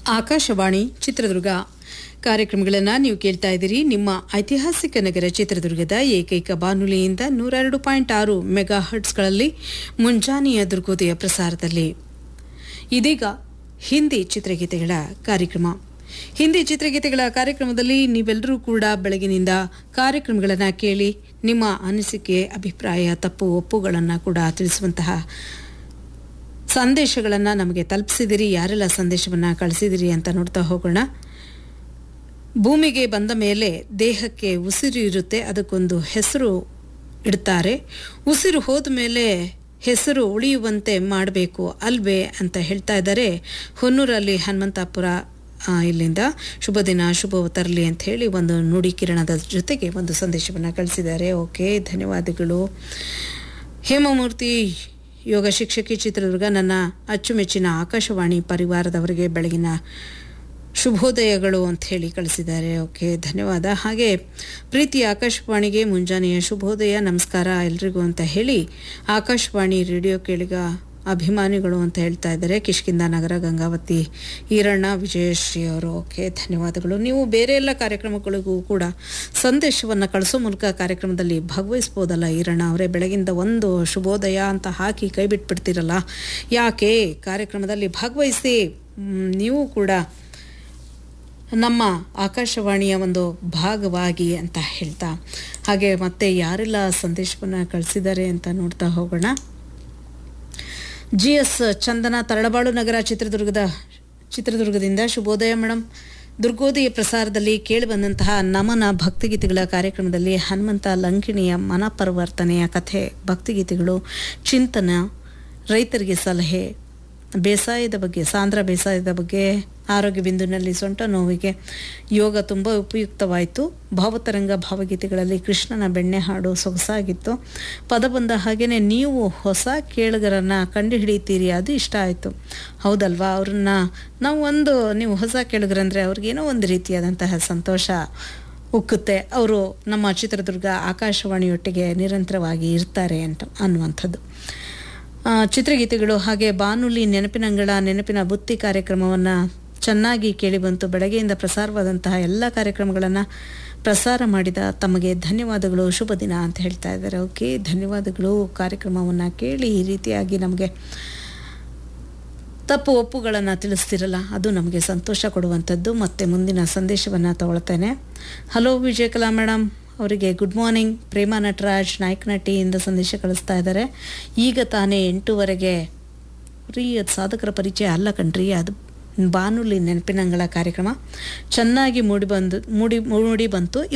ಆಕಾಶವಾಣಿ ಚಿತ್ರದುರ್ಗ ಕಾರ್ಯಕ್ರಮಗಳನ್ನು ನೀವು ಕೇಳ್ತಾ ಇದ್ದೀರಿ ನಿಮ್ಮ ಐತಿಹಾಸಿಕ ನಗರ ಚಿತ್ರದುರ್ಗದ ಏಕೈಕ ಬಾನುಲಿಯಿಂದ ನೂರೆರಡು ಪಾಯಿಂಟ್ ಆರು ಮೆಗಾ ಹರ್ಟ್ಸ್ಗಳಲ್ಲಿ ಮುಂಜಾನೆಯ ದುರ್ಗೋದಯ ಪ್ರಸಾರದಲ್ಲಿ ಇದೀಗ ಹಿಂದಿ ಚಿತ್ರಗೀತೆಗಳ ಕಾರ್ಯಕ್ರಮ ಹಿಂದಿ ಚಿತ್ರಗೀತೆಗಳ ಕಾರ್ಯಕ್ರಮದಲ್ಲಿ ನೀವೆಲ್ಲರೂ ಕೂಡ ಬೆಳಗಿನಿಂದ ಕಾರ್ಯಕ್ರಮಗಳನ್ನು ಕೇಳಿ ನಿಮ್ಮ ಅನಿಸಿಕೆ ಅಭಿಪ್ರಾಯ ತಪ್ಪು ಒಪ್ಪುಗಳನ್ನು ಕೂಡ ತಿಳಿಸುವಂತಹ ಸಂದೇಶಗಳನ್ನು ನಮಗೆ ತಲುಪಿಸಿದಿರಿ ಯಾರೆಲ್ಲ ಸಂದೇಶವನ್ನು ಕಳಿಸಿದಿರಿ ಅಂತ ನೋಡ್ತಾ ಹೋಗೋಣ ಭೂಮಿಗೆ ಬಂದ ಮೇಲೆ ದೇಹಕ್ಕೆ ಉಸಿರು ಇರುತ್ತೆ ಅದಕ್ಕೊಂದು ಹೆಸರು ಇಡ್ತಾರೆ ಉಸಿರು ಹೋದ ಮೇಲೆ ಹೆಸರು ಉಳಿಯುವಂತೆ ಮಾಡಬೇಕು ಅಲ್ವೇ ಅಂತ ಹೇಳ್ತಾ ಇದ್ದಾರೆ ಹೊನ್ನೂರಲ್ಲಿ ಹನುಮಂತಾಪುರ ಆ, ಇಲ್ಲಿಂದ ಶುಭ ದಿನ ಶುಭ ತರಲಿ ಅಂತ ಹೇಳಿ ಒಂದು ನುಡಿ ಕಿರಣದ ಜೊತೆಗೆ ಒಂದು ಸಂದೇಶವನ್ನು ಕಳಿಸಿದ್ದಾರೆ ಓಕೆ ಧನ್ಯವಾದಗಳು ಹೇಮಮೂರ್ತಿ ಯೋಗ ಶಿಕ್ಷಕಿ ಚಿತ್ರದುರ್ಗ ನನ್ನ ಅಚ್ಚುಮೆಚ್ಚಿನ ಆಕಾಶವಾಣಿ ಪರಿವಾರದವರಿಗೆ ಬೆಳಗಿನ ಶುಭೋದಯಗಳು ಅಂತ ಹೇಳಿ ಕಳಿಸಿದ್ದಾರೆ ಓಕೆ ಧನ್ಯವಾದ ಹಾಗೆ ಪ್ರೀತಿ ಆಕಾಶವಾಣಿಗೆ ಮುಂಜಾನೆಯ ಶುಭೋದಯ ನಮಸ್ಕಾರ ಎಲ್ರಿಗೂ ಅಂತ ಹೇಳಿ ಆಕಾಶವಾಣಿ ರೇಡಿಯೋ ಕೇಳಿಗ ಅಭಿಮಾನಿಗಳು ಅಂತ ಹೇಳ್ತಾ ಇದ್ದಾರೆ ಕಿಷ್ಕಿಂದ ನಗರ ಗಂಗಾವತಿ ಈರಣ್ಣ ವಿಜಯಶ್ರೀ ಅವರು ಓಕೆ ಧನ್ಯವಾದಗಳು ನೀವು ಬೇರೆ ಎಲ್ಲ ಕಾರ್ಯಕ್ರಮಗಳಿಗೂ ಕೂಡ ಸಂದೇಶವನ್ನು ಕಳಿಸೋ ಮೂಲಕ ಕಾರ್ಯಕ್ರಮದಲ್ಲಿ ಭಾಗವಹಿಸ್ಬೋದಲ್ಲ ಈರಣ್ಣ ಅವರೇ ಬೆಳಗಿಂದ ಒಂದು ಶುಭೋದಯ ಅಂತ ಹಾಕಿ ಕೈ ಬಿಟ್ಬಿಡ್ತೀರಲ್ಲ ಯಾಕೆ ಕಾರ್ಯಕ್ರಮದಲ್ಲಿ ಭಾಗವಹಿಸಿ ಮ್, ನೀವು ಕೂಡ ನಮ್ಮ ಆಕಾಶವಾಣಿಯ ಒಂದು ಭಾಗವಾಗಿ ಅಂತ ಹೇಳ್ತಾ ಹಾಗೆ ಮತ್ತೆ ಯಾರೆಲ್ಲ ಸಂದೇಶವನ್ನು ಕಳಿಸಿದ್ದಾರೆ ಅಂತ ನೋಡ್ತಾ ಹೋಗೋಣ ಜಿ ಎಸ್ ಚಂದನ ತರಳಬಾಳು ನಗರ ಚಿತ್ರದುರ್ಗದ ಚಿತ್ರದುರ್ಗದಿಂದ ಶುಭೋದಯ ಮೇಡಮ್ ದುರ್ಗೋದಯ ಪ್ರಸಾರದಲ್ಲಿ ಕೇಳಿಬಂದಂತಹ ನಮನ ಭಕ್ತಿಗೀತೆಗಳ ಕಾರ್ಯಕ್ರಮದಲ್ಲಿ ಹನುಮಂತ ಲಂಕಿಣಿಯ ಮನಪರಿವರ್ತನೆಯ ಕಥೆ ಭಕ್ತಿಗೀತೆಗಳು ಚಿಂತನ ರೈತರಿಗೆ ಸಲಹೆ ಬೇಸಾಯದ ಬಗ್ಗೆ ಸಾಂದ್ರ ಬೇಸಾಯದ ಬಗ್ಗೆ ಆರೋಗ್ಯ ಬಿಂದುನಲ್ಲಿ ಸೊಂಟ ನೋವಿಗೆ ಯೋಗ ತುಂಬ ಉಪಯುಕ್ತವಾಯಿತು ಭಾವತರಂಗ ಭಾವಗೀತೆಗಳಲ್ಲಿ ಕೃಷ್ಣನ ಬೆಣ್ಣೆ ಹಾಡು ಸೊಗಸಾಗಿತ್ತು ಪದ ಬಂದ ಹಾಗೆಯೇ ನೀವು ಹೊಸ ಕೇಳುಗರನ್ನು ಕಂಡುಹಿಡಿತೀರಿ ಅದು ಇಷ್ಟ ಆಯಿತು ಹೌದಲ್ವಾ ಅವ್ರನ್ನ ನಾವು ಒಂದು ನೀವು ಹೊಸ ಕೇಳುಗರಂದರೆ ಅವ್ರಿಗೇನೋ ಒಂದು ರೀತಿಯಾದಂತಹ ಸಂತೋಷ ಉಕ್ಕುತ್ತೆ ಅವರು ನಮ್ಮ ಚಿತ್ರದುರ್ಗ ಆಕಾಶವಾಣಿಯೊಟ್ಟಿಗೆ ನಿರಂತರವಾಗಿ ಇರ್ತಾರೆ ಅಂತ ಅನ್ನುವಂಥದ್ದು ಆ, ಚಿತ್ರಗೀತೆಗಳು ಹಾಗೆ ಬಾನುಲಿ ನೆನಪಿನಂಗಳ ನೆನಪಿನ ಬುತ್ತಿ ಕಾರ್ಯಕ್ರಮವನ್ನು ಚೆನ್ನಾಗಿ ಕೇಳಿಬಂತು ಬೆಳಗ್ಗೆಯಿಂದ ಪ್ರಸಾರವಾದಂತಹ ಎಲ್ಲ ಕಾರ್ಯಕ್ರಮಗಳನ್ನು ಪ್ರಸಾರ ಮಾಡಿದ ತಮಗೆ ಧನ್ಯವಾದಗಳು ಶುಭ ದಿನ ಅಂತ ಹೇಳ್ತಾ ಇದ್ದಾರೆ ಓಕೆ ಧನ್ಯವಾದಗಳು ಕಾರ್ಯಕ್ರಮವನ್ನು ಕೇಳಿ ಈ ರೀತಿಯಾಗಿ ನಮಗೆ ತಪ್ಪು ಒಪ್ಪುಗಳನ್ನು ತಿಳಿಸ್ತಿರಲ್ಲ ಅದು ನಮಗೆ ಸಂತೋಷ ಕೊಡುವಂಥದ್ದು ಮತ್ತು ಮುಂದಿನ ಸಂದೇಶವನ್ನು ತಗೊಳ್ತೇನೆ ಹಲೋ ವಿಜಯಕಲಾ ಮೇಡಮ್ ಅವರಿಗೆ ಗುಡ್ ಮಾರ್ನಿಂಗ್ ಪ್ರೇಮ ನಟರಾಜ್ ನಾಯಕ್ ನಟಿಯಿಂದ ಸಂದೇಶ ಕಳಿಸ್ತಾ ಇದ್ದಾರೆ ಈಗ ತಾನೇ ಎಂಟೂವರೆಗೆ ರೀ ಅದು ಸಾಧಕರ ಪರಿಚಯ ಅಲ್ಲ ಕಣ್ರಿ ಅದು ಬಾನುಲಿ ನೆನಪಿನಂಗಳ ಕಾರ್ಯಕ್ರಮ ಚೆನ್ನಾಗಿ ಮೂಡಿ ಬಂದು ಮೂಡಿ ಮೂಡಿ ಬಂತು